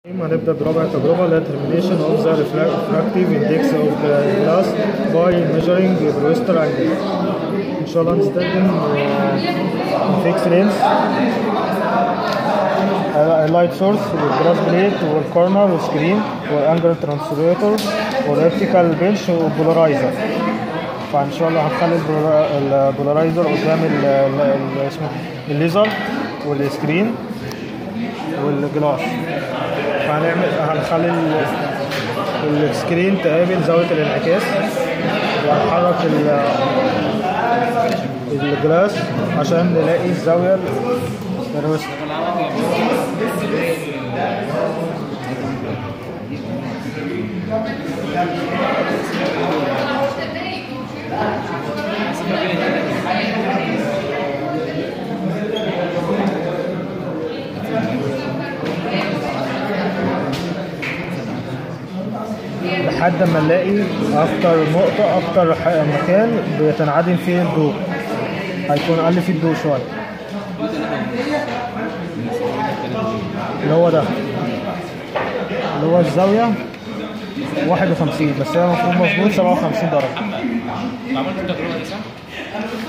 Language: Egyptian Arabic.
هنبدأ برابع تجربة اللي هي termination of the refractive index of the glass by measuring Brewster angle. إن شاء الله هنستخدم fixed lens اللايت سورس والجلاس بليت والكورنر والسكرين والانجل ترانسليتور والارتيكال بنش والبولارايزر فان شاء الله هنخلي البولارايزر قدام ال- ال- ال- اسمه الليزر والسكرين والجلاس فهنعمل هنخلي ال- السكرين تقابل زاوية الانعكاس وهنحرك ال- الجلاس عشان نلاقي الزاوية الروست لحد ما نلاقي اكتر نقطة اكتر ح- مكان بيتنعدم فيه الضوء هيكون اقل فيه الضوء شوية اللي هو ده اللي هو الزاوية 51 بس هي المفروض مظبوط 57 درجة عملت التجربه دي صح؟